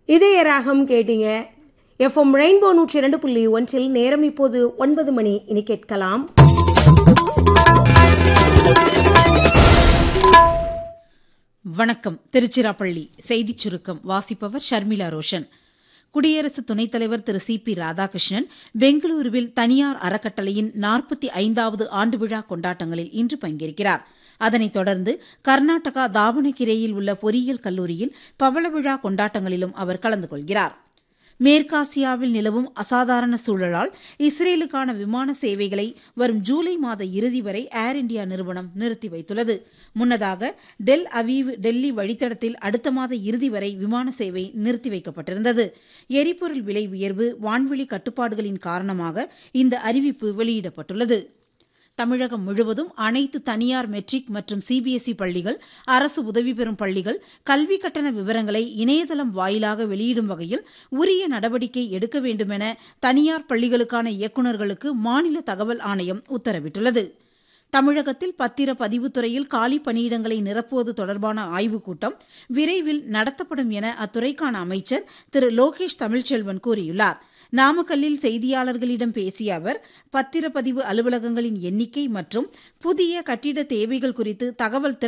இதய ராகம் கேட்டீங்க எஃப்எம் ரெயின்போ நூற்றி இரண்டு புள்ளி ஒன்றில் நேரம் இப்போது ஒன்பது மணி இனி கேட்கலாம் வணக்கம் திருச்சிராப்பள்ளி செய்திச் சுருக்கம் வாசிப்பவர் ஷர்மிளா ரோஷன் குடியரசு துணைத் தலைவர் திரு சி பி ராதாகிருஷ்ணன் பெங்களூருவில் தனியார் அறக்கட்டளையின் நாற்பத்தி ஐந்தாவது ஆண்டு விழா கொண்டாட்டங்களில் இன்று பங்கேற்கிறார் அதனைத் தொடர்ந்து கர்நாடகா தாவணகிரேயில் உள்ள பொறியியல் கல்லூரியில் பவள விழா கொண்டாட்டங்களிலும் அவர் கலந்து கொள்கிறார் மேற்காசியாவில் நிலவும் அசாதாரண சூழலால் இஸ்ரேலுக்கான விமான சேவைகளை வரும் ஜூலை மாத இறுதி வரை ஏர் இண்டியா நிறுவனம் நிறுத்தி வைத்துள்ளது முன்னதாக டெல் அவீவ் டெல்லி வழித்தடத்தில் அடுத்த மாத இறுதி வரை விமான சேவை நிறுத்தி வைக்கப்பட்டிருந்தது எரிபொருள் விலை உயர்வு வான்வெளி கட்டுப்பாடுகளின் காரணமாக இந்த அறிவிப்பு வெளியிடப்பட்டுள்ளது தமிழகம் முழுவதும் அனைத்து தனியார் மெட்ரிக் மற்றும் சிபிஎஸ்இ பள்ளிகள் அரசு உதவி பெறும் பள்ளிகள் கல்வி கட்டண விவரங்களை இணையதளம் வாயிலாக வெளியிடும் வகையில் உரிய நடவடிக்கை எடுக்க வேண்டுமென தனியார் பள்ளிகளுக்கான இயக்குநர்களுக்கு மாநில தகவல் ஆணையம் உத்தரவிட்டுள்ளது தமிழகத்தில் பத்திர பதிவுத்துறையில் காலி பணியிடங்களை நிரப்புவது தொடர்பான ஆய்வுக் கூட்டம் விரைவில் நடத்தப்படும் என அத்துறைக்கான அமைச்சர் திரு லோகேஷ் தமிழ்ச்செல்வன் கூறியுள்ளார் நாமக்கல்லில் செய்தியாளர்களிடம் பேசிய அவர் பத்திரப்பதிவு அலுவலகங்களின் எண்ணிக்கை மற்றும் புதிய கட்டிட தேவைகள் குறித்து தகவல்